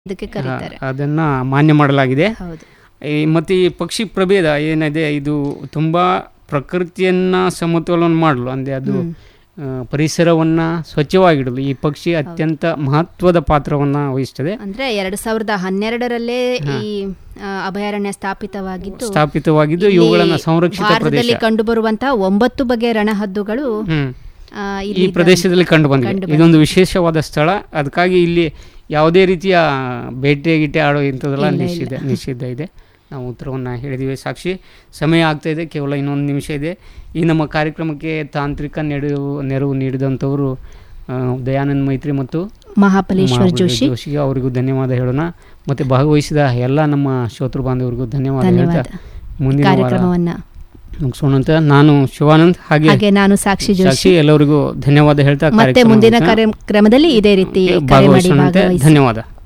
ಇದಕ್ಕೆ ಕರೀತಾರೆ ಅದನ್ನು ಮಾನ್ಯ ಮಾಡಲಾಗಿದೆ ಹೌದು ಈ ಮತ್ತು ಈ ಪಕ್ಷಿ ಪ್ರಭೇದ ಏನಿದೆ ಇದು ತುಂಬ ಪ್ರಕೃತಿಯನ್ನು ಸಮತೋಲನ ಮಾಡಲು ಅಂದರೆ ಅದು ಆ, ಪರಿಸರವನ್ನು ಸ್ವಚ್ಛವಾಗಿಡಲು ಈ ಪಕ್ಷಿ ಅತ್ಯಂತ ಮಹತ್ವದ ಪಾತ್ರವನ್ನು ವಹಿಸ್ತದೆ ಅಂದ್ರೆ ಎರಡ್ ಸಾವಿರದ ಹನ್ನೆರಡರಲ್ಲೇ ಈ ಆ, ಅಭಯಾರಣ್ಯ ಸ್ಥಾಪಿತವಾಗಿದ್ದು ಸ್ಥಾಪಿತವಾಗಿದ್ದು ಇಲ್ಲಿ ಇವುಗಳನ್ನು ಸಂರಕ್ಷಿತ ಭಾರತದಲ್ಲಿ ಪ್ರದೇಶ ಕಂಡುಬರುವಂತಹ ಒಂಬತ್ತು ಬಗೆಯ ರಣಹದ್ದುಗಳು ಹ್ಮ್. ಆ, ಈ ಇಲ್ಲಿ ಪ್ರದೇಶದಲ್ಲಿ ಕಂಡು ಬಂದಿದೆ ಇದೊಂದು ವಿಶೇಷವಾದ ಸ್ಥಳ ಅದಕ್ಕಾಗಿ ಇಲ್ಲಿ ಯಾವುದೇ ರೀತಿಯ ಬೇಟೆ ಗಿಟೆ ಆಡೋ ಇಂಥದ್ದೆಲ್ಲ ನಿಷಿದ್ಧ ನಿಷಿದ್ಧ ಇದೆ ನಾವು ಉತ್ತರವನ್ನು ಹೇಳಿದ್ದೀವಿ ಸಾಕ್ಷಿ ಸಮಯ ಆಗ್ತಾ ಇದೆ ಕೇವಲ ಇನ್ನೊಂದು ನಿಮಿಷ ಇದೆ ಈ ನಮ್ಮ ಕಾರ್ಯಕ್ರಮಕ್ಕೆ ತಾಂತ್ರಿಕ ನೆರವು ನೆರವು ನೀಡಿದಂಥವರು ಆ, ದಯಾನಂದ್ ಮೈತ್ರಿ ಮತ್ತು ಮಹಾಬಲೇಶ್ವರ್ ಮಹಾಬಲಿ ಜೋಶಿ ಜೋಶಿಗೆ ಅವರಿಗೂ ಧನ್ಯವಾದ ಹೇಳೋಣ ಮತ್ತು ಭಾಗವಹಿಸಿದ ಎಲ್ಲ ನಮ್ಮ ಶ್ರೋತೃ ಬಾಂಧವರಿಗೂ ಧನ್ಯವಾದ ಧನ್ಯವಾದ ಹೇಳ್ತಾ ಮುಂದಿನ ವಾರ ಕಾರ್ಯಕ್ರಮವನ್ನ ಮುಗಿಸೋಣ ಅಂತ ನಾನು ಶಿವಾನಂದ್ ಹಾಗೆ ಹಾಗೆ ನಾನು ಸಾಕ್ಷಿ ಜೋಶಿ ಸಾಕ್ಷಿ ಎಲ್ಲರಿಗೂ ಧನ್ಯವಾದ ಹೇಳ್ತಾ ಮತ್ತೆ ಮುಂದಿನ ಕಾರ್ಯಕ್ರಮವನ್ನು ಕಾರ್ಯಕ್ರಮದಲ್ಲಿ ಇದೇ ರೀತಿ ಕರೆ ಮಾಡಿ ಭಾಗವಹಿಸೋಣಂತೆ ಭಾಗವಹಿಸಿ ಧನ್ಯವಾದ